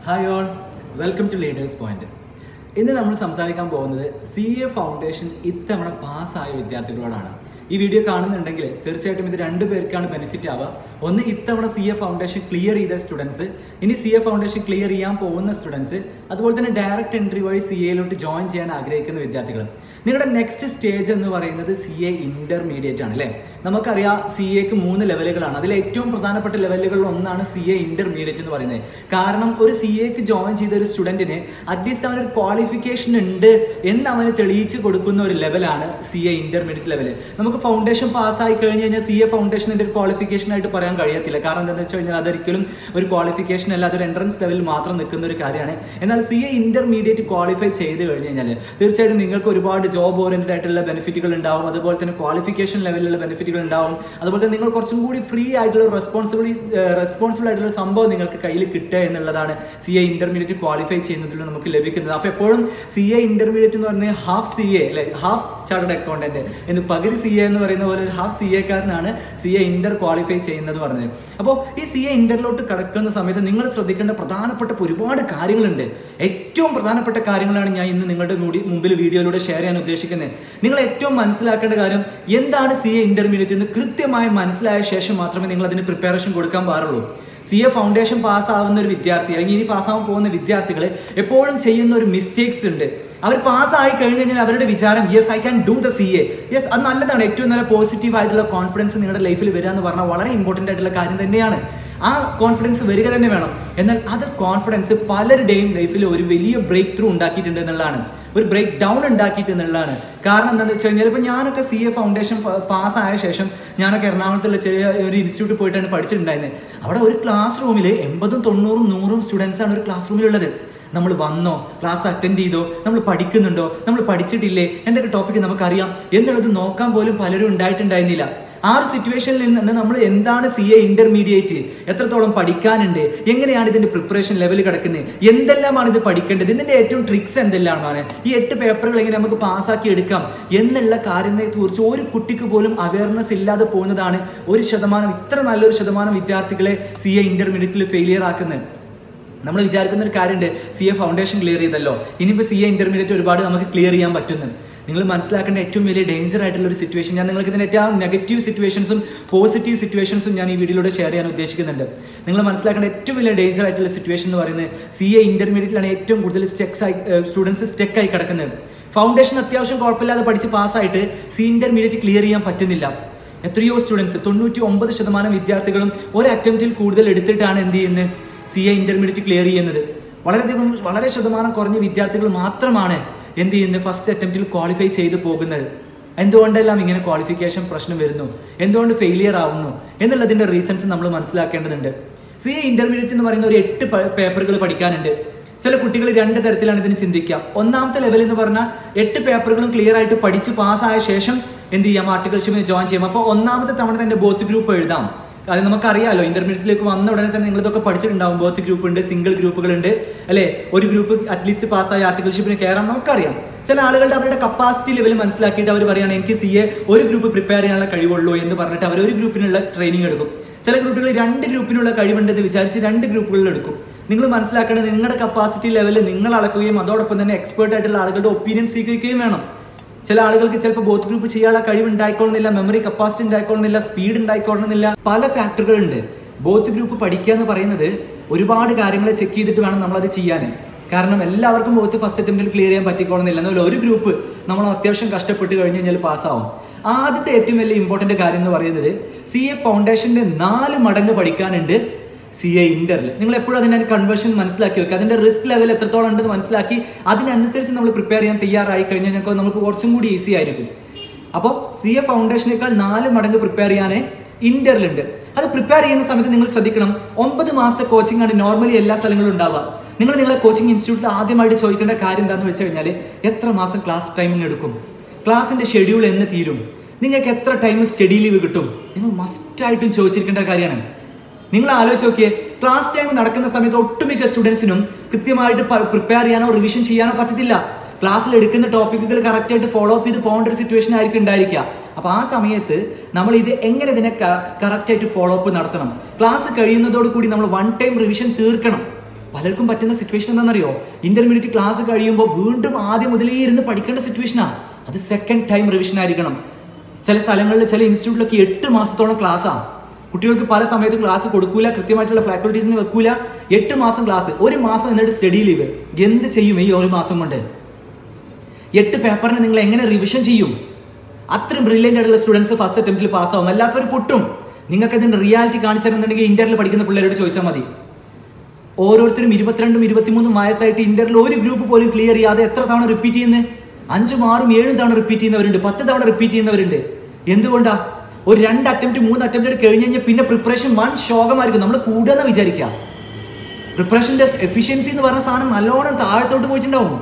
hi all welcome to leaders point ഇന്ന് നമ്മൾ സംസാരിക്കാൻ പോകുന്നത് സി എ ഫൗണ്ടേഷൻ ഇത്തവണ പാസ്സായ വിദ്യാർത്ഥികളോടാണ് ഈ വീഡിയോ കാണുന്നുണ്ടെങ്കിൽ തീർച്ചയായിട്ടും ഇത് രണ്ട് പേർക്കാണ് ബെനിഫിറ്റ് ആവുക ഒന്ന് ഇത്തവണ സി എ ഫൗണ്ടേഷൻ ക്ലിയർ ചെയ്ത സ്റ്റുഡൻസ് ഇനി സി എ ഫൗണ്ടേഷൻ ക്ലിയർ ചെയ്യാൻ പോകുന്ന സ്റ്റുഡൻസ് അതുപോലെ തന്നെ ഡയറക്റ്റ് എൻട്രി വഴി സി എയിലോട്ട് ജോയിൻ ചെയ്യാൻ ആഗ്രഹിക്കുന്ന വിദ്യാർത്ഥികൾ നിങ്ങളുടെ നെക്സ്റ്റ് സ്റ്റേജ് എന്ന് പറയുന്നത് സി എ ഇന്റർമീഡിയറ്റ് ആണ് അല്ലേ നമുക്കറിയാം സി എക്ക് മൂന്ന് ലെവലുകളാണ് അതിൽ ഏറ്റവും പ്രധാനപ്പെട്ട ലെവലുകളിൽ ഒന്നാണ് സി എ ഇന്റർമീഡിയറ്റ് എന്ന് പറയുന്നത് കാരണം ഒരു സി എക്ക് ജോയിൻ ചെയ്ത ഒരു സ്റ്റുഡന്റിന് അറ്റ്ലീസ്റ്റ് അവനൊരു ക്വാളിഫിക്കേഷൻ ഉണ്ട് എന്ന് അവന് തെളിയിച്ച് കൊടുക്കുന്ന ഒരു ലെവലാണ് സി എ ഇന്റർമീഡിയറ്റ് ലെവൽ നമുക്ക് ഫൗണ്ടേഷൻ പാസ്സായി കഴിഞ്ഞ് കഴിഞ്ഞാൽ സി എ ഫൗണ്ടേഷൻ്റെ ഒരു ക്വാളിഫിക്കേഷൻ ആയിട്ട് പറയാൻ കഴിയത്തില്ല കാരണം എന്താണെന്ന് വെച്ച് കഴിഞ്ഞാൽ അതൊരിക്കലും ഒരു ക്വാളിഫിക്കേഷൻ അല്ല അതൊരു എൻട്രൻസ് ലെവലിൽ മാത്രം നിൽക്കുന്ന ഒരു കാര്യമാണ് എന്നാൽ സി എ ഇന്റർമീഡിയറ്റ് ക്വാളിഫൈ ചെയ്ത് കഴിഞ്ഞ് കഴിഞ്ഞാൽ തീർച്ചയായിട്ടും നിങ്ങൾക്ക് ഒരുപാട് ജോബ് ഓറിയന്റഡ് ആയിട്ടുള്ള ബെനിഫിറ്റുകൾ ഉണ്ടാവും അതുപോലെ തന്നെ ക്വാളിഫിക്കേഷൻ ലെവലിലുള്ള ബെനിഫിറ്റുകൾ ഉണ്ടാവും അതുപോലെ തന്നെ നിങ്ങൾ കുറച്ചും കൂടി ഫ്രീ ആയിട്ടുള്ള റെസ്പോൺസിബിളി റെസ്പോൺസിബിൾ ആയിട്ടുള്ള സംഭവം നിങ്ങൾക്ക് കയ്യിൽ കിട്ടുക എന്നുള്ളതാണ് സി എ ഇന്റർമീഡിയറ്റ് ക്വാളിഫൈ ചെയ്യുന്നതിൽ നമുക്ക് ലഭിക്കുന്നത് അപ്പോൾ എപ്പോഴും സി എ ഇന്റർമീഡിയറ്റ് എന്ന് പറഞ്ഞാൽ ഹാഫ് സി എ അല്ലെ ഹാഫ് ചാർട്ടഡ് അക്കൗണ്ടന്റ് എന്ന് പകുതി സി എ എന്ന് പറയുന്ന പോലെ ഒരു ഹാഫ് സി എക്കാരനാണ് സി എ ഇന്റർ ക്വാളിഫൈ ചെയ്യുന്നത് പറഞ്ഞത് അപ്പോൾ ഈ സി എ ഇന്ററിലോട്ട് കടക്കുന്ന സമയത്ത് നിങ്ങൾ ശ്രദ്ധിക്കേണ്ട പ്രധാനപ്പെട്ട ഒരുപാട് കാര്യങ്ങളുണ്ട് ഏറ്റവും പ്രധാനപ്പെട്ട കാര്യങ്ങളാണ് ഞാൻ ഇന്ന് നിങ്ങളുടെ മുടി മുമ്പിൽ വീഡിയോയിലൂടെ ഷെയർ ചെയ്യാൻ ഉദ്ദേശിക്കുന്നത് നിങ്ങൾ ഏറ്റവും മനസ്സിലാക്കേണ്ട കാര്യം എന്താണ് സി എ ഇന്റർമീഡിയറ്റ് എന്ന് കൃത്യമായി മനസ്സിലായ ശേഷം മാത്രമേ നിങ്ങൾ അതിന് പ്രിപ്പറേഷൻ കൊടുക്കാൻ പാടുള്ളൂ സി എ ഫൗണ്ടേഷൻ പാസ്സാവുന്ന ഒരു വിദ്യാർത്ഥി അല്ലെങ്കിൽ ഇനി പാസ്സാവാൻ പോകുന്ന വിദ്യാർത്ഥികൾ എപ്പോഴും ചെയ്യുന്ന ഒരു മിസ്റ്റേക്സ് ഉണ്ട് അവർ പാസ്സായി കഴിഞ്ഞ് കഴിഞ്ഞാൽ അവരുടെ വിചാരം yes I can do the C A yes അത് നല്ലതാണ് ഏറ്റവും നല്ല പോസിറ്റീവ് ആയിട്ടുള്ള കോൺഫിഡൻസ് നിങ്ങളുടെ ലൈഫിൽ വരിക എന്ന് പറഞ്ഞാൽ വളരെ ഇമ്പോർട്ടൻ്റ് ആയിട്ടുള്ള കാര്യം തന്നെയാണ് ആ കോൺഫിഡൻസ് വരിക തന്നെ വേണം എന്നാൽ അത് കോൺഫിഡൻസ് പലരുടെയും ലൈഫിൽ ഒരു വലിയ ബ്രേക്ക് ത്രൂ ഉണ്ടാക്കിയിട്ടുണ്ട് എന്നുള്ളതാണ് ഒരു ബ്രേക്ക് ഡൗൺ ഉണ്ടാക്കിയിട്ട് എന്നുള്ളതാണ് കാരണം എന്താണെന്ന് വെച്ച് കഴിഞ്ഞാൽ ഇപ്പോൾ ഞാനൊക്കെ സി എ ഫൗണ്ടേഷൻ പാസ്സായ ശേഷം ഞാനൊക്കെ എറണാകുളത്തുള്ള ചെറിയ ഒരു ഇൻസ്റ്റിറ്റ്യൂട്ടിൽ പോയിട്ടാണ് പഠിച്ചിട്ടുണ്ടായിരുന്നത് അവിടെ ഒരു ക്ലാസ് റൂമിൽ എൺപതും തൊണ്ണൂറും നൂറും സ്റ്റുഡൻസ് ആണ് ഒരു ക്ലാസ് റൂമിലുള്ളത് നമ്മൾ വന്നോ ക്ലാസ് അറ്റൻഡ് ചെയ്തോ നമ്മൾ പഠിക്കുന്നുണ്ടോ നമ്മൾ പഠിച്ചിട്ടില്ലേ എന്തൊക്കെ ടോപ്പിക്ക് നമുക്കറിയാം എന്നുള്ളത് നോക്കാൻ പോലും പലരും ഉണ്ടായിട്ടുണ്ടായിരുന്നില്ല ആ ഒരു സിറ്റുവേഷനിൽ നിന്ന് നമ്മൾ എന്താണ് സി എ ഇന്റർമീഡിയറ്റ് എത്രത്തോളം പഠിക്കാനുണ്ട് എങ്ങനെയാണ് ഇതിന്റെ പ്രിപ്പറേഷൻ ലെവൽ കിടക്കുന്നത് എന്തെല്ലാമാണ് ഇത് പഠിക്കേണ്ടത് ഇതിന്റെ ഏറ്റവും ട്രിക്സ് എന്തെല്ലാമാണ് ഈ എട്ട് പേപ്പറുകൾ എങ്ങനെ നമുക്ക് പാസ്സാക്കി എടുക്കാം എന്നുള്ള കാര്യത്തെ കുറിച്ച് ഒരു കുട്ടിക്ക് പോലും അവയർനെസ് ഇല്ലാതെ പോകുന്നതാണ് ഒരു ശതമാനം ഇത്ര നല്ലൊരു ശതമാനം വിദ്യാർത്ഥികളെ സി എ ഇന്റർമീഡിയറ്റിൽ ഫെയിലിയർ ആക്കുന്നത് നമ്മൾ വിചാരിക്കുന്ന ഒരു കാര്യമുണ്ട് സി എ ഫൗണ്ടേഷൻ ക്ലിയർ ചെയ്തല്ലോ ഇനിയിപ്പോൾ സി എ ഇന്റർമീഡിയറ്റ് ഒരുപാട് നമുക്ക് ക്ലിയർ ചെയ്യാൻ പറ്റുന്നു നിങ്ങൾ മനസ്സിലാക്കേണ്ട ഏറ്റവും വലിയ ഡേഞ്ചർ ആയിട്ടുള്ള ഒരു സിറ്റുവേഷൻ ഞാൻ നിങ്ങൾക്ക് ഇതിൻ്റെ ഏറ്റവും നെഗറ്റീവ് സിറ്റുവേഷൻസും പോസിറ്റീവ് സിറ്റുവേഷൻസും ഞാൻ ഈ വീഡിയോയിലൂടെ ഷെയർ ചെയ്യാൻ ഉദ്ദേശിക്കുന്നുണ്ട് നിങ്ങൾ മനസ്സിലാക്കേണ്ട ഏറ്റവും വലിയ ഡേഞ്ചർ ആയിട്ടുള്ള സിറ്റുവേഷൻ എന്ന് പറയുന്നത് സി എ ഇന്റർമീഡിയറ്റിലാണ് ഏറ്റവും കൂടുതൽ സ്റ്റെക്സ് ആയി സ്റ്റുഡൻസ് സ്റ്റെക്ക് ആയി കിടക്കുന്നത് ഫൗണ്ടേഷൻ അത്യാവശ്യം കുഴപ്പമില്ലാതെ പഠിച്ച് പാസ്സായിട്ട് സി ഇന്റർമീഡിയറ്റ് ക്ലിയർ ചെയ്യാൻ പറ്റുന്നില്ല എത്രയോ സ്റ്റുഡൻസ് തൊണ്ണൂറ്റി ഒമ്പത് ശതമാനം വിദ്യാർത്ഥികളും ഒരു അറ്റംപ്റ്റിൽ കൂടുതൽ എടുത്തിട്ടാണ് എന്ത് ചെയ്യുന്നത് സി എ ഇന്റർമീഡിയറ്റ് ക്ലിയർ ചെയ്യുന്നത് വളരെയധികം വളരെ ശതമാനം കുറഞ്ഞ വിദ്യാർത്ഥികൾ മാത്രമാണ് എന്ത് ചെയ്യുന്നത് ഫസ്റ്റ് അറ്റംപ്റ്റിൽ ക്വാളിഫൈ ചെയ്ത് പോകുന്നത് എന്തുകൊണ്ടെല്ലാം ഇങ്ങനെ ക്വാളിഫിക്കേഷൻ പ്രശ്നം വരുന്നു എന്തുകൊണ്ട് ഫെയിലിയർ ആവുന്നു എന്നുള്ളതിന്റെ റീസൺസ് നമ്മൾ മനസ്സിലാക്കേണ്ടതുണ്ട് സി എ ഇന്റർമീഡിയറ്റ് എന്ന് പറയുന്ന ഒരു എട്ട് പേപ്പറുകൾ പഠിക്കാനുണ്ട് ചില കുട്ടികൾ രണ്ട് തരത്തിലാണ് ഇതിന് ചിന്തിക്കുക ഒന്നാമത്തെ ലെവൽ എന്ന് പറഞ്ഞാൽ എട്ട് പേപ്പറുകളും ക്ലിയർ ആയിട്ട് പഠിച്ച് പാസ്സായ ശേഷം എന്ത് ചെയ്യാം ആർട്ടിക്കൽഷിപ്പിന് ജോയിൻ ചെയ്യാം അപ്പോൾ ഒന്നാമത്തെ തവണ തന്നെ ബോത്ത് ഗ്രൂപ്പ് എഴുതാം അത് നമുക്കറിയാലോ ഇന്റർമീഡിയറ്റിലേക്ക് വന്ന ഉടനെ തന്നെ നിങ്ങൾ ഇതൊക്കെ പഠിച്ചിട്ടുണ്ടാവും ബോത്ത് ഗ്രൂപ്പ് ഉണ്ട് സിംഗിൾ ഗ്രൂപ്പുകളുണ്ട് അല്ലെ ഒരു ഗ്രൂപ്പ് അറ്റ്ലീസ്റ്റ് പാസ്സായ ആർട്ടിക്കൽഷിപ്പിന് കയറാം നമുക്കറിയാം ചില ആളുകളുടെ അവരുടെ കപ്പാസിറ്റി ലെവൽ മനസ്സിലാക്കിയിട്ട് അവർ പറയുകയാണ് എനിക്ക് സി എ ഒരു ഗ്രൂപ്പ് പ്രിപ്പയർ ചെയ്യാനുള്ള കഴിവുള്ളൂ എന്ന് പറഞ്ഞിട്ട് അവർ ഒരു ഗ്രൂപ്പിനുള്ള ട്രെയിനിങ് എടുക്കും ചില ഗ്രൂപ്പുകൾ രണ്ട് ഗ്രൂപ്പിനുള്ള കഴിവുണ്ടെന്ന് വിചാരിച്ച് രണ്ട് ഗ്രൂപ്പുകളിൽ എടുക്കും നിങ്ങൾ മനസ്സിലാക്കേണ്ടത് നിങ്ങളുടെ കപ്പാസിറ്റി ലെവലിൽ നിങ്ങൾ അളക്കുകയും അതോടൊപ്പം തന്നെ എക്സ്പേർട്ട് ആയിട്ടുള്ള ആളുകളുടെ ഒപ്പീനിയൻ സ്വീകരിക്കുകയും വേണം ചില ആളുകൾക്ക് ചിലപ്പോൾ ബോത്ത് ഗ്രൂപ്പ് ചെയ്യാനുള്ള കഴിവ് ഉണ്ടായിക്കൊള്ളുന്നില്ല മെമ്മറി കപ്പാസിറ്റി ഉണ്ടായിക്കൊള്ളുന്നില്ല സ്പീഡ് ഉണ്ടായിക്കൊള്ളുന്നില്ല പല ഫാക്ടറുകളുണ്ട് ബോത്ത് ഗ്രൂപ്പ് പഠിക്കുക എന്ന് പറയുന്നത് ഒരുപാട് കാര്യങ്ങൾ ചെക്ക് ചെയ്തിട്ട് വേണം നമ്മളത് ചെയ്യാൻ കാരണം എല്ലാവർക്കും ബോത്ത് ഫസ്റ്റ് അറ്റംപ്റ്റിൽ ക്ലിയർ ചെയ്യാൻ പറ്റിക്കൊള്ളുന്നില്ല എന്നാൽ ഒരു ഗ്രൂപ്പ് നമ്മൾ അത്യാവശ്യം കഷ്ടപ്പെട്ട് കഴിഞ്ഞ് കഴിഞ്ഞാൽ പാസ്സാവും ആദ്യത്തെ ഏറ്റവും വലിയ ഇമ്പോർട്ടൻ്റ് കാര്യം എന്ന് പറയുന്നത് സി എ ഫൗണ്ടേഷൻ്റെ നാല് മടങ്ങ് പഠിക്കാനുണ്ട് സി എ ഇന്ററിൽ നിങ്ങൾ എപ്പോഴും അതിൻ്റെ കൺവേർഷൻ മനസ്സിലാക്കി വെക്കുക അതിൻ്റെ റിസ്ക് ലെവൽ എത്രത്തോളം ഉണ്ടെന്ന് മനസ്സിലാക്കി അതിനനുസരിച്ച് നമ്മൾ പ്രിപ്പയർ ചെയ്യാൻ തയ്യാറായി കഴിഞ്ഞാൽ ഞങ്ങൾക്ക് നമുക്ക് കുറച്ചും കൂടി ഈസി ആയിരിക്കും അപ്പോൾ സി എ ഫൗണ്ടേഷനേക്കാൾ നാല് മടങ്ങ് പ്രിപ്പയർ ചെയ്യാൻ ഇന്ററിലുണ്ട് അത് പ്രിപ്പയർ ചെയ്യുന്ന സമയത്ത് നിങ്ങൾ ശ്രദ്ധിക്കണം ഒമ്പത് മാസത്തെ കോച്ചിങ് ആണ് നോർമലി എല്ലാ സ്ഥലങ്ങളിലും ഉണ്ടാവുക നിങ്ങൾ നിങ്ങളെ കോച്ചിങ് ഇൻസ്റ്റിറ്റ്യൂട്ടിൽ ആദ്യമായിട്ട് ചോദിക്കേണ്ട കാര്യം എന്താണെന്ന് വെച്ച് കഴിഞ്ഞാൽ എത്ര മാസം ക്ലാസ് ടൈമിംഗ് എടുക്കും ക്ലാസ്സിന്റെ ഷെഡ്യൂൾ എന്ന് തീരും നിങ്ങൾക്ക് എത്ര ടൈം സ്റ്റഡി ലീവ് കിട്ടും നിങ്ങൾ മസ്റ്റായിട്ടും ചോദിച്ചിരിക്കേണ്ട കാര്യമാണ് നിങ്ങൾ ആലോചിച്ച് നോക്കിയേ ക്ലാസ് ടൈം നടക്കുന്ന സമയത്ത് ഒട്ടുമിക്ക സ്റ്റുഡൻസിനും കൃത്യമായിട്ട് പ്രിപ്പയർ ചെയ്യാനോ റിവിഷൻ ചെയ്യാനോ പറ്റത്തില്ല ക്ലാസ്സിൽ എടുക്കുന്ന ടോപ്പിക്കുകൾ കറക്റ്റ് ആയിട്ട് ഫോളോ അപ്പ് ചെയ്ത് പോകേണ്ട ഒരു സിറ്റുവേഷൻ ആയിരിക്കും ഉണ്ടായിരിക്കുക അപ്പൊ ആ സമയത്ത് നമ്മൾ ഇത് എങ്ങനെ ഇതിനെ കറക്റ്റ് ആയിട്ട് ഫോളോ അപ്പ് നടത്തണം ക്ലാസ് കഴിയുന്നതോട് കൂടി നമ്മൾ വൺ ടൈം റിവിഷൻ തീർക്കണം പലർക്കും പറ്റുന്ന സിറ്റുവേഷൻ എന്താണെന്നറിയോ ഇന്റർമീഡിയറ്റ് ക്ലാസ് കഴിയുമ്പോൾ വീണ്ടും ആദ്യം മുതലേ ഇരുന്ന് പഠിക്കേണ്ട സിറ്റുവേഷനാണ് അത് സെക്കൻഡ് ടൈം റിവിഷൻ ആയിരിക്കണം ചില സ്ഥലങ്ങളിൽ ചില ഇൻസ്റ്റിറ്റ്യൂട്ടിലൊക്കെ എട്ട് മാസത്തോളം ക്ലാസ്സാണ് കുട്ടികൾക്ക് പല സമയത്ത് ക്ലാസ് കൊടുക്കൂല കൃത്യമായിട്ടുള്ള ഫാക്കൽറ്റീസിന് വെക്കൂല എട്ട് മാസം ക്ലാസ് ഒരു മാസം എന്നിട്ട് സ്റ്റഡി ലീവ് എന്ത് ചെയ്യും ഈ ഒരു മാസം കൊണ്ട് എട്ട് പേപ്പറിന് നിങ്ങൾ എങ്ങനെ റിവിഷൻ ചെയ്യും അത്രയും ബ്രില്യൻ്റ് ആയിട്ടുള്ള സ്റ്റുഡൻസ് ഫസ്റ്റ് അറ്റംപ്റ്റിൽ പാസ്സാവും അല്ലാത്തവർ പൊട്ടും നിങ്ങൾക്ക് അതിൻ്റെ റിയാലിറ്റി കാണിച്ചു തരുന്നുണ്ടെങ്കിൽ ഇന്ററിൽ പഠിക്കുന്ന പിള്ളേരോട് ചോദിച്ചാൽ മതി ഓരോരുത്തരും ഇരുപത്തിരണ്ടും ഇരുപത്തിമൂന്നും വയസ്സായിട്ട് ഇന്ററിൽ ഒരു ഗ്രൂപ്പ് പോലും ക്ലിയർ ചെയ്യാതെ എത്ര തവണ റിപ്പീറ്റ് ചെയ്യുന്നത് അഞ്ചും ആറും ഏഴും തവണ റിപ്പീറ്റ് ചെയ്യുന്നവരുണ്ട് പത്ത് തവണ റിപ്പീറ്റ് ചെയ്യുന്നവരുണ്ട് എന്തുകൊണ്ടാ ഒരു രണ്ട് അറ്റംപ്റ്റ് മൂന്ന് അറ്റംപ്റ്റ് കഴിഞ്ഞ് കഴിഞ്ഞാൽ പിന്നെ പ്രിപ്പറേഷൻ വൺ ശോകമായിരിക്കും നമ്മൾ കൂടുകയെന്ന് വിചാരിക്കുക പ്രിപ്പറേഷൻ്റെ എഫിഷ്യൻസി എന്ന് പറഞ്ഞ സാധനം നല്ലോണം താഴത്തോട്ട് പോയിട്ടുണ്ടാവും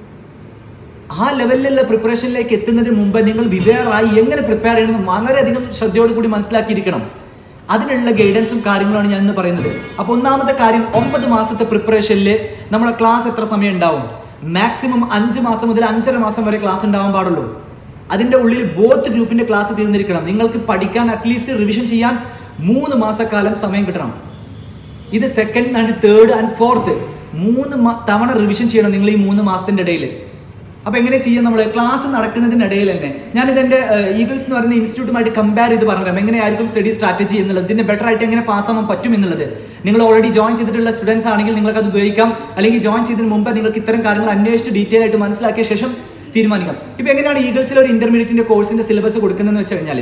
ആ ലെവലിലുള്ള പ്രിപ്പറേഷനിലേക്ക് എത്തുന്നതിന് മുമ്പ് നിങ്ങൾ വിവേറായി എങ്ങനെ പ്രിപ്പയർ ചെയ്യണമെന്ന് വളരെയധികം ശ്രദ്ധയോട് കൂടി മനസ്സിലാക്കിയിരിക്കണം അതിനുള്ള ഗൈഡൻസും കാര്യങ്ങളാണ് ഞാൻ ഇന്ന് പറയുന്നത് അപ്പോൾ ഒന്നാമത്തെ കാര്യം ഒമ്പത് മാസത്തെ പ്രിപ്പറേഷനിൽ നമ്മുടെ ക്ലാസ് എത്ര സമയം ഉണ്ടാവും മാക്സിമം അഞ്ച് മാസം മുതൽ അഞ്ചര മാസം വരെ ക്ലാസ് ഉണ്ടാവാൻ പാടുള്ളൂ അതിൻ്റെ ഉള്ളിൽ ബോത്ത് ഗ്രൂപ്പിന്റെ ക്ലാസ് തീർന്നിരിക്കണം നിങ്ങൾക്ക് പഠിക്കാൻ അറ്റ്ലീസ്റ്റ് റിവിഷൻ ചെയ്യാൻ മൂന്ന് മാസക്കാലം സമയം കിട്ടണം ഇത് second and third and fourth മൂന്ന് മ- തവണ റിവിഷൻ ചെയ്യണം നിങ്ങൾ ഈ മൂന്ന് മാസത്തിന്റെ ഇടയിൽ അപ്പൊ എങ്ങനെ ചെയ്യാം നമ്മൾ ക്ലാസ് നടക്കുന്നതിനിടയിൽ തന്നെ ഞാനിത് എൻ്റെ ഈഗിൾസ് എന്ന് പറയുന്ന ഇൻസ്റ്റിറ്റ്യൂട്ടുമായിട്ട് കമ്പയർ ചെയ്ത് പറഞ്ഞുതരാം എങ്ങനെയായിരിക്കും സ്റ്റഡി സ്ട്രാറ്റജി എന്നുള്ളത് ഇതിന്റെ ബെറ്റർ ആയിട്ട് എങ്ങനെ പാസ് ആവാൻ പറ്റും എന്നുള്ളത് നിങ്ങൾ ഓൾറെഡി ജോയിൻ ചെയ്തിട്ടുള്ള സ്റ്റുഡൻസ് ആണെങ്കിൽ നിങ്ങൾക്ക് അത് ഉപയോഗിക്കാം അല്ലെങ്കിൽ ജോയിൻ ചെയ്തതിന് മുമ്പ് നിങ്ങൾക്ക് ഇത്തരം കാര്യങ്ങൾ അന്വേഷിച്ച് ഡീറ്റെയിൽ ആയിട്ട് മനസ്സിലാക്കിയ ശേഷം തീരുമാനിക്കാം ഇപ്പൊ എങ്ങനെയാണ് ഈഗിൾസിൽ ഒരു ഇന്റർമീഡിയറ്റിന്റെ കോഴ്സിന്റെ സിലബസ് കൊടുക്കുന്നതെന്ന് വെച്ച് കഴിഞ്ഞാൽ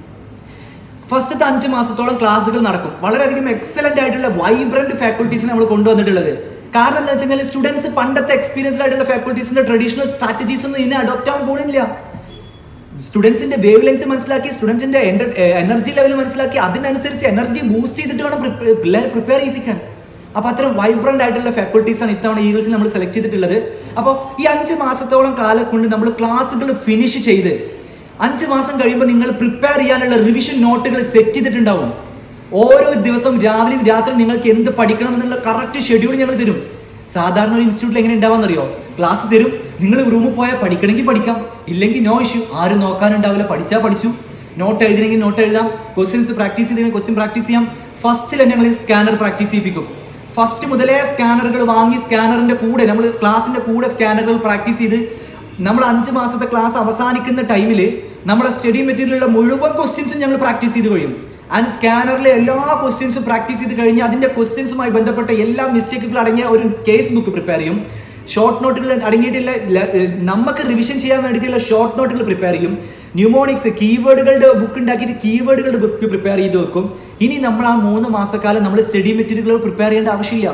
ഫസ്റ്റത്തെ അഞ്ച് മാസത്തോളം ക്ലാസ്സുകൾ നടക്കും വളരെയധികം എക്സലന്റ് ആയിട്ടുള്ള വൈബ്രന്റ് ഫാക്കൽറ്റീസിനെ നമ്മൾ കൊണ്ടുവന്നിട്ടുള്ളത് കാരണം എന്താ വെച്ച് കഴിഞ്ഞാൽ സ്റ്റുഡൻസ് പണ്ടത്തെ എക്സ്പീരിയൻസ്ഡ് ആയിട്ടുള്ള ഫാക്കൽറ്റീസിന്റെ ട്രഡീഷണൽ സ്ട്രാറ്റജീസ് ഒന്നും ഇതിനെ അഡോപ്റ്റ് ആവാൻ പോകുന്നില്ല സ്റ്റുഡൻസിന്റെ വേവ് ലെങ്ത് മനസ്സിലാക്കി സ്റ്റുഡൻസിന്റെ എനർജി ലെവൽ മനസ്സിലാക്കി അതിനനുസരിച്ച് എനർജി ബൂസ്റ്റ് ചെയ്തിട്ട് വേണം പ്രിപ്പ- പിള്ളേർ പ്രിപ്പയർ ചെയ്യിപ്പിക്കാൻ അപ്പൊ അത്തരം വൈബ്രന്റ് ആയിട്ടുള്ള ഫാക്കൽറ്റീസ് ആണ് ഇത്തവണ ഈഗിൾസിൽ നമ്മൾ സെലക്ട് ചെയ്തിട്ടുള്ളത് അപ്പോൾ ഈ അഞ്ച് മാസത്തോളം കാലം കൊണ്ട് നമ്മൾ ക്ലാസ്സുകൾ ഫിനിഷ് ചെയ്ത് അഞ്ച് മാസം കഴിയുമ്പോൾ നിങ്ങൾ പ്രിപ്പയർ ചെയ്യാനുള്ള റിവിഷൻ നോട്ടുകൾ സെറ്റ് ചെയ്തിട്ടുണ്ടാവും ഓരോ ദിവസം രാവിലെയും രാത്രി നിങ്ങൾക്ക് എന്ത് പഠിക്കണം എന്നുള്ള കറക്റ്റ് ഷെഡ്യൂൾ ഞങ്ങൾ തരും സാധാരണ ഒരു ഇൻസ്റ്റിറ്റ്യൂട്ടിൽ എങ്ങനെ ഉണ്ടാവാന്നറിയോ ക്ലാസ് തരും നിങ്ങൾ റൂമിൽ പോയാൽ പഠിക്കണമെങ്കിൽ പഠിക്കാം ഇല്ലെങ്കിൽ നോ ഇഷ്യൂ ആരും നോക്കാനുണ്ടാവില്ല പഠിച്ചാൽ പഠിച്ചു നോട്ട് എഴുതണമെങ്കിൽ നോട്ട് എഴുതാം ക്വസ്റ്റ്യൻസ് പ്രാക്ടീസ് ചെയ്തെങ്കിൽ ക്വസ്റ്റ്യൻ പ്രാക്ടീസ് ചെയ്യാം ഫസ്റ്റിൽ തന്നെ ഞങ്ങൾ സ്കാനർ പ്രാക്ടീസ് ചെയ്യിപ്പിക്കും ഫസ്റ്റ് മുതലേ സ്കാനറുകൾ വാങ്ങി സ്കാനറിന്റെ കൂടെ നമ്മൾ ക്ലാസിന്റെ കൂടെ സ്കാനറുകൾ പ്രാക്ടീസ് ചെയ്ത് നമ്മൾ അഞ്ച് മാസത്തെ ക്ലാസ് അവസാനിക്കുന്ന ടൈമിൽ നമ്മുടെ സ്റ്റഡി മെറ്റീരിയലുള്ള മുഴുവൻ ക്വസ്റ്റ്യൻസും ഞങ്ങൾ പ്രാക്ടീസ് ചെയ്ത് കഴിയും ആൻഡ് സ്കാനറിലെ എല്ലാ ക്വസ്റ്റ്യൻസും പ്രാക്ടീസ് ചെയ്ത് കഴിഞ്ഞ് അതിന്റെ ക്വസ്റ്റ്യൻസുമായി ബന്ധപ്പെട്ട എല്ലാ മിസ്റ്റേക്കുകൾ അടങ്ങിയ ഒരു കേസ് ബുക്ക് പ്രിപ്പയർ ചെയ്യും ഷോർട്ട് നോട്ടുകൾ അടങ്ങിയിട്ടുള്ള ല- ഏർ നമുക്ക് റിവിഷൻ ചെയ്യാൻ വേണ്ടിയിട്ടുള്ള ഷോർട്ട് നോട്ടുകൾ പ്രിപ്പയർ ചെയ്യും ന്യൂമോണിക്സ് കീവേഡുകളുടെ ബുക്ക് ഉണ്ടാക്കിയിട്ട് കീവേഡുകളുടെ ബുക്ക് പ്രിപ്പയർ ചെയ്ത് വെക്കും ഇനി നമ്മൾ ആ മൂന്ന് മാസക്കാലം നമ്മൾ സ്റ്റഡി മെറ്റീരിയലുകൾ പ്രിപ്പയർ ചെയ്യേണ്ട ആവശ്യമില്ല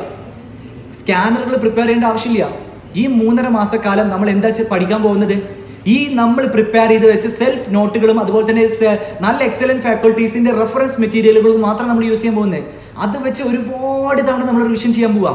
സ്കാനറുകൾ പ്രിപ്പയർ ചെയ്യേണ്ട ആവശ്യമില്ല ഈ മൂന്നര മാസക്കാലം നമ്മൾ എന്താ ചെ- പഠിക്കാൻ പോകുന്നത് ഈ നമ്മൾ പ്രിപ്പയർ ചെയ്ത് വെച്ച സെൽഫ് നോട്ടുകളും അതുപോലെ തന്നെ സെ- നല്ല എക്സലന്റ് ഫാക്കൽറ്റീസിന്റെ റെഫറൻസ് മെറ്റീരിയലുകളും മാത്രം നമ്മൾ യൂസ് ചെയ്യാൻ പോകുന്നത് അത് വെച്ച് ഒരുപാട് തവണ നമ്മൾ റിവിഷൻ ചെയ്യാൻ പോവാ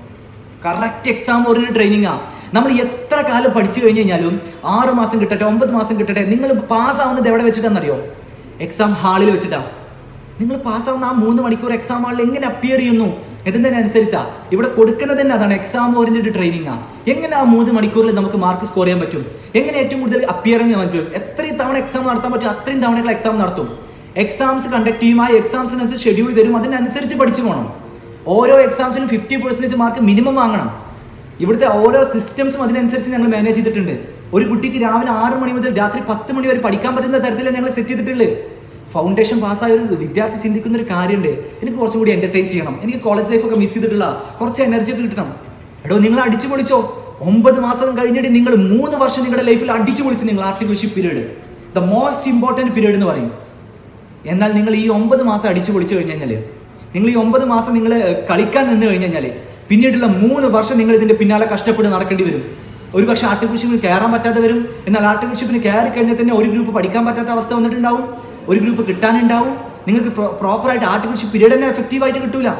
കറക്റ്റ് എക്സാം ഓറിയന്റഡ് ട്രെയിനിങ് ആ നമ്മൾ എത്ര കാലം പഠിച്ചു കഴിഞ്ഞ് കഴിഞ്ഞാലും ആറ് മാസം കിട്ടട്ടെ ഒമ്പത് മാസം കിട്ടട്ടെ നിങ്ങൾ പാസ് ആവുന്നത് എവിടെ വെച്ചിട്ടാണെന്നറിയോ എക്സാം ഹാളിൽ വെച്ചിട്ടാ നിങ്ങൾ പാസ്സാവുന്ന ആ മൂന്ന് മണിക്കൂർ എക്സാം ഹാളിൽ എങ്ങനെ അപ്പിയർ ചെയ്യുന്നു എന്നതിനനുസരിച്ചാ ഇവിടെ കൊടുക്കുന്നത് തന്നെ അതാണ് എക്സാം ഓറിയന്റഡ് ട്രെയിനിങ് ആ എങ്ങനെ ആ മൂന്ന് മണിക്കൂറിൽ നമുക്ക് മാർക്ക് സ്കോർ ചെയ്യാൻ പറ്റും എങ്ങനെ ഏറ്റവും കൂടുതൽ അപ്പിയർ ചെയ്യാൻ പറ്റും എത്രയും തവണ എക്സാം നടത്താൻ പറ്റും അത്രയും തവണകൾ എക്സാം നടത്തും എക്സാംസ് കണ്ടക്ട് ചെയ്യും ആ എക്സാംസിനനുസരിച്ച് ഷെഡ്യൂൾ തരും അതിനനുസരിച്ച് പഠിച്ചു പോകണം ഓരോ എക്സാംസിനും ഫിഫ്റ്റി പെർസെൻറ്റേജ് മാർക്ക് മിനിമം വാങ്ങണം ഇവിടുത്തെ ഓരോ സിസ്റ്റംസും അതിനനുസരിച്ച് ഞങ്ങൾ മാനേജ് ചെയ്തിട്ടുണ്ട് ഒരു കുട്ടിക്ക് രാവിലെ ആറ് മണി മുതൽ രാത്രി പത്ത് മണി വരെ പഠിക്കാൻ പറ്റുന്ന തരത്തിലാണ് ഞങ്ങൾ സെറ്റ് ചെയ്തിട്ടുള്ളത് ഫൗണ്ടേഷൻ പാസ്സായ ഒരു വിദ്യാർത്ഥി ചിന്തിക്കുന്ന ഒരു കാര്യമുണ്ട് എനിക്ക് കുറച്ചും കൂടി എന്റർടൈൻ ചെയ്യണം എനിക്ക് കോളേജ് ലൈഫൊക്കെ മിസ് ചെയ്തിട്ടുള്ള കുറച്ച് എനർജി ഒക്കെ കിട്ടണം എടോ നിങ്ങൾ അടിച്ചു പൊളിച്ചോ ഒമ്പത് മാസം കഴിഞ്ഞിട്ട് നിങ്ങൾ മൂന്ന് വർഷം നിങ്ങളുടെ ലൈഫിൽ അടിച്ചു പൊളിച്ചു നിങ്ങൾ ആർട്ടിക്കിൾഷിപ്പ് period the most important period എന്ന് പറയും എന്നാൽ നിങ്ങൾ ഈ ഒമ്പത് മാസം അടിച്ചു പൊളിച്ചു കഴിഞ്ഞു കഴിഞ്ഞാൽ നിങ്ങൾ ഈ ഒമ്പത് മാസം നിങ്ങൾ കളിക്കാൻ നിന്ന് കഴിഞ്ഞു കഴിഞ്ഞാൽ പിന്നീടുള്ള മൂന്ന് വർഷം നിങ്ങൾ ഇതിന്റെ പിന്നാലെ കഷ്ടപ്പെട്ട് നടക്കേണ്ടി വരും ഒരു പക്ഷേ ആർട്ടിഫിഷ്യപ്പിന് കയറാൻ പറ്റാതെ വരും എന്നാൽ ആർട്ടിഫിഷ്യപ്പിന് കയറി കഴിഞ്ഞാൽ തന്നെ ഒരു ഗ്രൂപ്പ് പഠിക്കാൻ പറ്റാത്ത അവസ്ഥ വന്നിട്ടുണ്ടാവും ഒരു ഗ്രൂപ്പ് കിട്ടാനുണ്ടാവും നിങ്ങൾക്ക് പ്രോപ്പറായിട്ട് ആർട്ടിഫിഷ്യൽ പീരീഡ് തന്നെ എഫക്റ്റീവ് ആയിട്ട് കിട്ടൂല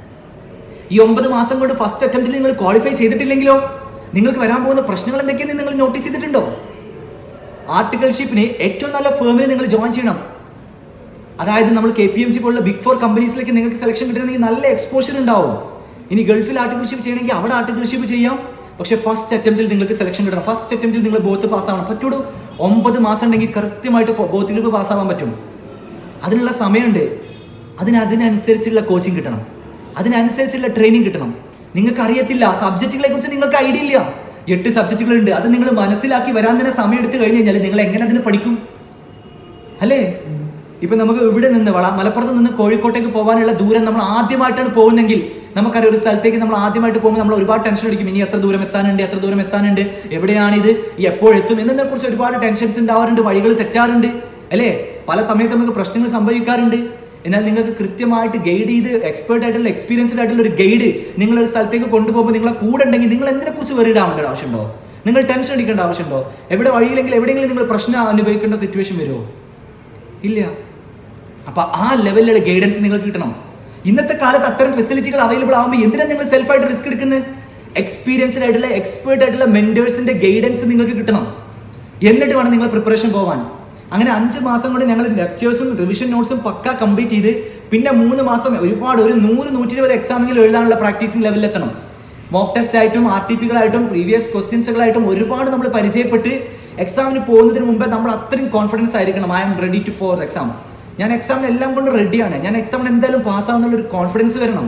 ഈ ഒമ്പത് മാസം കൊണ്ട് ഫസ്റ്റ് അറ്റംപ്റ്റിൽ നിങ്ങൾ ക്വാളിഫൈ ചെയ്തിട്ടില്ലെങ്കിലോ നിങ്ങൾക്ക് വരാൻ പോകുന്ന പ്രശ്നങ്ങൾ എന്തൊക്കെയെന്ന് നിങ്ങൾ നോട്ടീസ് ചെയ്തിട്ടുണ്ടോ ആർട്ടിക്കൽഷിപ്പിന് ഏറ്റവും നല്ല ഫേമിൽ നിങ്ങൾ ജോയിൻ ചെയ്യണം അതായത് നമ്മൾ കെ പി എം ജി പോലുള്ള ബിഗ് ഫോർ കമ്പനീസിലേക്ക് നിങ്ങൾക്ക് സെലക്ഷൻ കിട്ടണമെങ്കിൽ നല്ല എക്സ്പോഷർ ഉണ്ടാവും ഇനി ഗൾഫിൽ ആർട്ടിക്കൽഷിപ്പ് ചെയ്യണമെങ്കിൽ അവിടെ ആർട്ടിക്കൽഷിപ്പ് ചെയ്യാം പക്ഷേ ഫസ്റ്റ് അറ്റംപ്റ്റിൽ നിങ്ങൾക്ക് സെലക്ഷൻ കിട്ടണം ഫസ്റ്റ് അറ്റംപ്റ്റിൽ നിങ്ങൾ ബോത്ത് പാസ്സാവണം പറ്റൂടൂ ഒമ്പത് മാസം ഉണ്ടെങ്കിൽ കൃത്യമായിട്ട് ബോത്ത് ഗ്രൂപ്പ് പാസ്സാവാൻ പറ്റും അതിനുള്ള സമയമുണ്ട് അതിന് അതിനനുസരിച്ചുള്ള കോച്ചിങ് കിട്ടണം അതിനനുസരിച്ചുള്ള ട്രെയിനിങ് കിട്ടണം നിങ്ങൾക്ക് അറിയത്തില്ല സബ്ജക്റ്റുകളെ കുറിച്ച് നിങ്ങൾക്ക് ഐഡിയ ഇല്ല എട്ട് സബ്ജക്റ്റുകൾ ഉണ്ട് അത് നിങ്ങൾ മനസ്സിലാക്കി വരാൻ തന്നെ സമയം എടുത്തു കഴിഞ്ഞ് കഴിഞ്ഞാൽ നിങ്ങൾ എങ്ങനെ അതിന് പഠിക്കും അല്ലേ ഇപ്പൊ നമുക്ക് ഇവിടെ നിന്ന് വള മലപ്പുറത്ത് നിന്ന് കോഴിക്കോട്ടേക്ക് പോകാനുള്ള ദൂരം നമ്മൾ ആദ്യമായിട്ടാണ് പോകുന്നെങ്കിൽ നമുക്കറിയാം ഒരു സ്ഥലത്തേക്ക് നമ്മൾ ആദ്യമായിട്ട് പോകുമ്പോൾ നമ്മൾ ഒരുപാട് ടെൻഷൻ അടിക്കും ഇനി എത്ര ദൂരം എത്താനുണ്ട് എത്ര ദൂരം എത്താനുണ്ട് എവിടെയാണിത് ഈ എപ്പോഴെത്തും എന്നതിനെ കുറിച്ച് ഒരുപാട് ടെൻഷൻസ് ഉണ്ടാവാറുണ്ട് വഴികൾ തെറ്റാറുണ്ട് അല്ലേ പല സമയത്ത് നമുക്ക് പ്രശ്നങ്ങൾ സംഭവിക്കാറുണ്ട് എന്നാൽ നിങ്ങൾക്ക് കൃത്യമായിട്ട് ഗൈഡ് ചെയ്ത് എക്സ്പേർട്ട് ആയിട്ടുള്ള എക്സ്പീരിയൻസ്ഡ് ആയിട്ടുള്ള ഒരു ഗൈഡ് നിങ്ങൾ ഒരു സ്ഥലത്തേക്ക് കൊണ്ടുപോകുമ്പോൾ നിങ്ങളെ കൂടെ ഉണ്ടെങ്കിൽ നിങ്ങൾ എന്തിനെ കുറിച്ച് വെറിയുടെ ആവേണ്ട ആവശ്യമുണ്ടോ നിങ്ങൾ ടെൻഷൻ അടിക്കേണ്ട ആവശ്യമുണ്ടോ എവിടെ വഴിയില്ലെങ്കിൽ എവിടെയെങ്കിലും നിങ്ങൾ പ്രശ്നം അനുഭവിക്കേണ്ട സിറ്റുവേഷൻ വരുമോ ഇല്ല അപ്പൊ ആ ലെവലിലുള്ള ഗൈഡൻസ് നിങ്ങൾക്ക് കിട്ടണം ഇന്നത്തെ കാലത്ത് അത്തരം ഫെസിലിറ്റികൾ അവൈലബിൾ ആകുമ്പോൾ എന്തിനാണ് നിങ്ങൾ സെൽഫായിട്ട് റിസ്ക് എടുക്കുന്നത് എക്സ്പീരിയൻസ്ഡ് ആയിട്ടുള്ള എക്സ്പേർട്ട് ആയിട്ടുള്ള മെന്റേഴ്സിന്റെ ഗൈഡൻസ് നിങ്ങൾക്ക് കിട്ടണം എന്നിട്ട് വേണം നിങ്ങൾ പ്രിപ്പറേഷൻ പോവാൻ അങ്ങനെ അഞ്ച് മാസം കൊണ്ട് ഞങ്ങൾ ലെക്ചേഴ്സും റിവിഷൻ നോട്ട്സും പക്ക കംപ്ലീറ്റ് ചെയ്ത് പിന്നെ മൂന്ന് മാസം ഒരുപാട് ഒരു നൂറ് നൂറ്റി ഇരുപത് എക്സാമുകൾ എഴുതാനുള്ള പ്രാക്ടീസിംഗ് ലെവലിൽ എത്തണം മോക്ക് ടെസ്റ്റ് ആയിട്ടും ആർ ടി പികളായിട്ടും പ്രീവിയസ് ക്വസ്റ്റ്യൻസുകളായിട്ടും ഒരുപാട് നമ്മൾ പരിചയപ്പെട്ട് എക്സാമിന് പോകുന്നതിന് മുമ്പേ നമ്മൾ അത്രയും കോൺഫിഡൻസ് ആയിരിക്കണം I am ready to for exam ഞാൻ എക്സാമിന് എല്ലാം കൊണ്ട് റെഡിയാണ് ഞാൻ ഇത്തവണ എന്തായാലും പാസ്സാവുന്നുള്ള ഒരു കോൺഫിഡൻസ് വരണം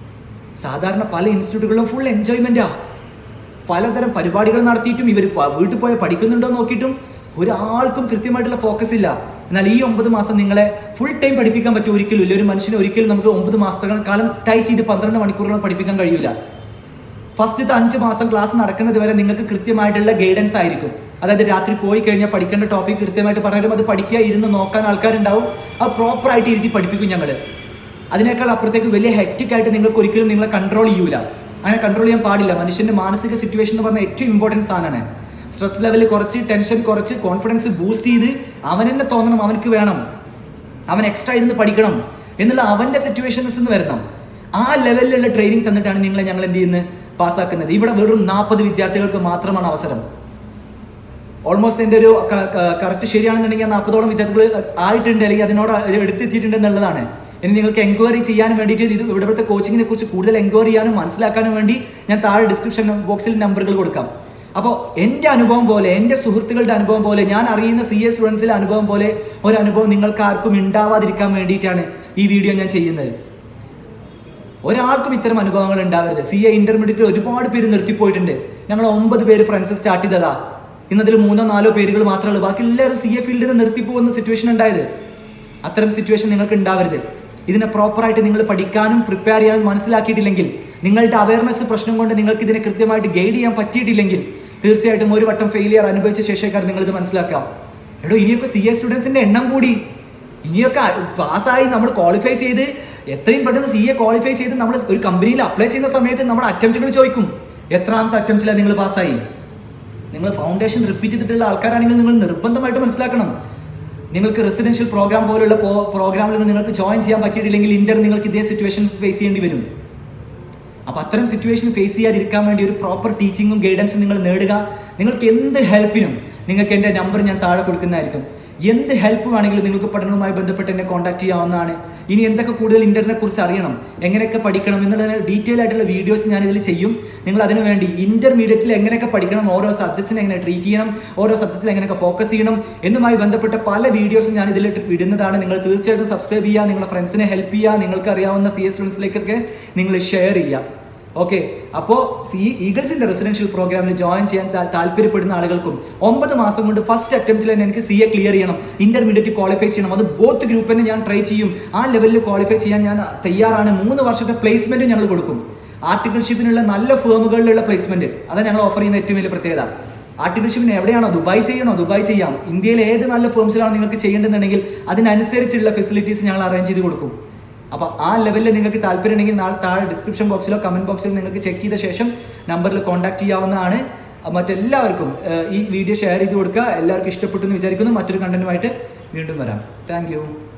സാധാരണ പല ഇൻസ്റ്റിറ്റ്യൂട്ടുകളിലും ഫുൾ എൻജോയ്മെന്റാ പലതരം പരിപാടികൾ നടത്തിയിട്ടും ഇവർ വീട്ടിൽ പോയി പഠിക്കുന്നുണ്ടോ എന്ന് നോക്കിയിട്ടും ഒരാൾക്കും കൃത്യമായിട്ടുള്ള ഫോക്കസ് ഇല്ല എന്നാൽ ഈ ഒമ്പത് മാസം നിങ്ങളെ ഫുൾ ടൈം പഠിപ്പിക്കാൻ പറ്റും ഒരിക്കലും ഇല്ല ഒരു മനുഷ്യനെ ഒരിക്കലും നമുക്ക് ഒമ്പത് മാസത്തോളം ടൈറ്റ് ചെയ്ത് പന്ത്രണ്ട് മണിക്കൂറുകൾ പഠിപ്പിക്കാൻ കഴിയില്ല ഫസ്റ്റത്തെ അഞ്ച് മാസം ക്ലാസ് നടക്കുന്നത് വരെ നിങ്ങൾക്ക് കൃത്യമായിട്ടുള്ള ഗൈഡൻസ് ആയിരിക്കും അതായത് രാത്രി പോയി കഴിഞ്ഞാൽ പഠിക്കേണ്ട ടോപ്പിക് കൃത്യമായിട്ട് പറഞ്ഞാലും അത് പഠിക്കുക ഇരുന്ന് നോക്കാൻ ആൾക്കാരുണ്ടാവും അത് പ്രോപ്പറായിട്ട് ഇരുത്തി പഠിപ്പിക്കും ഞങ്ങൾ അതിനേക്കാൾ അപ്പുറത്തേക്ക് വലിയ ഹെക്റ്റിക് ആയിട്ട് നിങ്ങൾക്ക് ഒരിക്കലും നിങ്ങളെ കൺട്രോൾ ചെയ്യൂല അങ്ങനെ കൺട്രോൾ ചെയ്യാൻ പാടില്ല മനുഷ്യന്റെ മാനസിക സിറ്റുവേഷൻ എന്ന് പറഞ്ഞാൽ ഏറ്റവും ഇമ്പോർട്ടൻറ്റ് സാധനമാണ് സ്ട്രെസ് ലെവൽ കുറച്ച് ടെൻഷൻ കുറച്ച് കോൺഫിഡൻസ് ബൂസ്റ്റ് ചെയ്ത് അവൻ തന്നെ തോന്നണം അവനക്ക് വേണം അവൻ എക്സ്ട്രാ ഇരുന്ന് പഠിക്കണം എന്നുള്ള അവന്റെ സിറ്റുവേഷൻസ് എന്ന് വരണം ആ ലെവലിലുള്ള ട്രെയിനിങ് തന്നിട്ടാണ് നിങ്ങളെ ഞങ്ങൾ എന്ത് ചെയ്യുന്നത് പാസ്സാക്കുന്നത് ഇവിടെ വെറും നാൽപ്പത് വിദ്യാർത്ഥികൾക്ക് മാത്രമാണ് അവസരം ഓൾമോസ്റ്റ് എൻ്റെ ഒരു കറക്റ്റ് ശരിയാണെന്നുണ്ടെങ്കിൽ ആ നാൽപ്പതോളം വിദ്യാർത്ഥികൾ ആയിട്ടുണ്ട് അല്ലെങ്കിൽ അതിനോട് ഇത് എടുത്തെത്തിയിട്ടുണ്ട് എന്നുള്ളതാണ് ഇനി നിങ്ങൾക്ക് എൻക്വയറി ചെയ്യാൻ വേണ്ടിയിട്ട് ഇത് ഇവിടുത്തെ കോച്ചിങ്ങിനെ കുറിച്ച് കൂടുതൽ എൻക്വയറി ചെയ്യാനും മനസ്സിലാക്കാനും വേണ്ടി ഞാൻ താഴെ ഡിസ്ക്രിപ്ഷൻ ബോക്സിൽ നമ്പറുകൾ കൊടുക്കാം അപ്പോൾ എൻ്റെ അനുഭവം പോലെ എൻ്റെ സുഹൃത്തുക്കളുടെ അനുഭവം പോലെ ഞാൻ അറിയുന്ന സി എസ് സ്റ്റുഡൻസിലെ അനുഭവം പോലെ ഒരു അനുഭവം നിങ്ങൾക്ക് ആർക്കും ഉണ്ടാവാതിരിക്കാൻ വേണ്ടിയിട്ടാണ് ഈ വീഡിയോ ഞാൻ ചെയ്യുന്നത് ഒരാൾക്കും ഇത്തരം അനുഭവങ്ങൾ ഉണ്ടാവരുത് സി എ ഇന്റർമീഡിയറ്റ് ഒരുപാട് പേര് നിർത്തിപ്പോയിട്ടുണ്ട് ഞങ്ങൾ ഒമ്പത് പേര് ഫ്രണ്ട്സ് സ്റ്റാർട്ട് ചെയ്തതാ ഇന്നതിൽ മൂന്നോ നാലോ പേരുകൾ മാത്രമേ ഉള്ളൂ ബാക്കി എല്ലാവരും സി എ ഫീൽഡിൽ നിന്ന് നിർത്തിപ്പോകുന്ന സിറ്റുവേഷൻ ഉണ്ടായത് അത്തരം സിറ്റുവേഷൻ നിങ്ങൾക്ക് ഉണ്ടാവരുത് ഇതിനെ പ്രോപ്പറായിട്ട് നിങ്ങൾ പഠിക്കാനും പ്രിപ്പയർ ചെയ്യാനും മനസ്സിലാക്കിയിട്ടില്ലെങ്കിൽ നിങ്ങളുടെ അവയർനെസ് പ്രശ്നം കൊണ്ട് നിങ്ങൾക്ക് ഇതിനെ കൃത്യമായിട്ട് ഗൈഡ് ചെയ്യാൻ പറ്റിയിട്ടില്ലെങ്കിൽ തീർച്ചയായിട്ടും ഒരു വട്ടം ഫെയിലിയർ അനുഭവിച്ച ശേഷക്കാർ നിങ്ങൾ ഇത് മനസ്സിലാക്കാം എടോ ഇനിയൊക്കെ സി എ സ്റ്റുഡൻസിന്റെ എണ്ണം കൂടി ഇനിയൊക്കെ പാസ്സായി നമ്മൾ ക്വാളിഫൈ ചെയ്ത് എത്രയും പെട്ടെന്ന് സി എ ക്വാളിഫൈ ചെയ്ത് നമ്മൾ ഒരു കമ്പനിയിൽ അപ്ലൈ ചെയ്യുന്ന സമയത്ത് നമ്മുടെ അറ്റംപ്റ്റുകൾ ചോദിക്കും എത്രാമത്തെ അറ്റംപ്റ്റിലാണ് നിങ്ങൾ പാസ്സായി നിങ്ങൾ ഫൗണ്ടേഷൻ റിപ്പീറ്റ് ചെയ്തിട്ടുള്ള ആൾക്കാരാണെങ്കിൽ നിങ്ങൾ നിർബന്ധമായിട്ട് മനസ്സിലാക്കണം നിങ്ങൾക്ക് റെസിഡൻഷ്യൽ പ്രോഗ്രാം പോലുള്ള പ്രോഗ്രാമുകൾ നിങ്ങൾക്ക് ജോയിൻ ചെയ്യാൻ പറ്റിയിട്ടില്ലെങ്കിൽ ഇന്റർ നിങ്ങൾക്ക് ഇതേ സിറ്റുവേഷൻസ് ഫേസ് ചെയ്യേണ്ടി വരും അപ്പോൾ അത്തരം സിറ്റുവേഷൻ ഫേസ് ചെയ്യാതിരിക്കാൻ വേണ്ടി ഒരു പ്രോപ്പർ ടീച്ചിങ്ങും ഗൈഡൻസും നിങ്ങൾ നേടുക നിങ്ങൾക്ക് എന്ത് ഹെൽപ്പിനും നിങ്ങൾക്ക് എൻ്റെ നമ്പർ ഞാൻ താഴെ കൊടുക്കുന്നതായിരിക്കും എന്ത് ഹെൽപ്പ് വേണമെങ്കിലും നിങ്ങൾക്ക് പഠനവുമായി ബന്ധപ്പെട്ട് എന്നെ കോൺടാക്ട് ചെയ്യാവുന്നതാണ് ഇനി എന്തൊക്കെ കൂടുതൽ ഇന്റർനെ കുറിച്ച് അറിയണം എങ്ങനെയൊക്കെ പഠിക്കണം എന്നുള്ള ഡീറ്റെയിൽ ആയിട്ടുള്ള വീഡിയോസ് ഞാൻ ഇതിൽ ചെയ്യും നിങ്ങൾ അതിനു വേണ്ടി ഇന്റർമീഡിയറ്റിൽ എങ്ങനെയൊക്കെ പഠിക്കണം ഓരോ സബ്ജക്റ്റിനെ എങ്ങനെ ട്രീറ്റ് ചെയ്യണം ഓരോ സബ്ജക്റ്റിൽ എങ്ങനെയൊക്കെ ഫോക്കസ് ചെയ്യണം എന്നുമായി ബന്ധപ്പെട്ട പല വീഡിയോസും ഞാൻ ഇതിൽ ഇടുന്നതാണ് നിങ്ങൾ തീർച്ചയായിട്ടും സബ്സ്ക്രൈബ് ചെയ്യുക നിങ്ങളുടെ ഫ്രണ്ട്സിനെ ഹെൽപ്പ് ചെയ്യുക നിങ്ങൾക്ക് അറിയാവുന്ന സി എസ് സ്റ്റുഡൻസിലേക്കൊക്കെ നിങ്ങൾ ഷെയർ ചെയ്യുക ഓക്കെ അപ്പോൾ സി ഈഗിൾസിന്റെ റെസിഡൻഷ്യൽ പ്രോഗ്രാമിൽ ജോയിൻ ചെയ്യാൻ സാ- താല്പര്യപ്പെടുന്ന ആളുകൾക്കും ഒമ്പത് മാസം കൊണ്ട് ഫസ്റ്റ് അറ്റംപ്റ്റിൽ തന്നെ എനിക്ക് സി എ ക്ലിയർ ചെയ്യണം ഇന്റർമീഡിയറ്റ് ക്വാളിഫൈ ചെയ്യണം അത് ബോത്ത് ഗ്രൂപ്പ് തന്നെ ഞാൻ ട്രൈ ചെയ്യും ആ ലെവലിൽ ക്വാളിഫൈ ചെയ്യാൻ ഞാൻ തയ്യാറാണ് മൂന്ന് വർഷത്തെ പ്ലേസ്മെന്റ് ഞങ്ങൾ കൊടുക്കും ആർട്ടിക്കൽഷിപ്പിനുള്ള നല്ല ഫേമുകളിലുള്ള പ്ലേസ്മെന്റ് അതാണ് ഞങ്ങൾ ഓഫർ ചെയ്യുന്ന ഏറ്റവും വലിയ പ്രത്യേകത ആർട്ടിക്കൽഷിപ്പിന് എവിടെയാണോ ദുബായ് ചെയ്യണോ ദുബായ് ചെയ്യാം ഇന്ത്യയിലെ ഏത് നല്ല ഫേംസിലാണ് നിങ്ങൾക്ക് ചെയ്യേണ്ടതെന്നുണ്ടെങ്കിൽ അതിനനുസരിച്ചുള്ള ഫെസിലിറ്റീസ് ഞങ്ങൾ അറേഞ്ച് ചെയ്ത് കൊടുക്കും അപ്പോൾ ആ ലെവലിൽ നിങ്ങൾക്ക് താല്പര്യം ഉണ്ടെങ്കിൽ നാളെ താഴെ ഡിസ്ക്രിപ്ഷൻ ബോക്സിലോ കമന്റ് ബോക്സിലോ നിങ്ങൾക്ക് ചെക്ക് ചെയ്ത ശേഷം നമ്പറിൽ കോൺടാക്ട് ചെയ്യാവുന്നതാണ് അഹ് മറ്റെല്ലാവർക്കും ഏഹ് ഈ വീഡിയോ ഷെയർ ചെയ്ത് കൊടുക്കുക എല്ലാവർക്കും ഇഷ്ടപ്പെട്ടു എന്ന് വിചാരിക്കുന്നു മറ്റൊരു കണ്ടന്റുമായിട്ട് വീണ്ടും വരാം താങ്ക്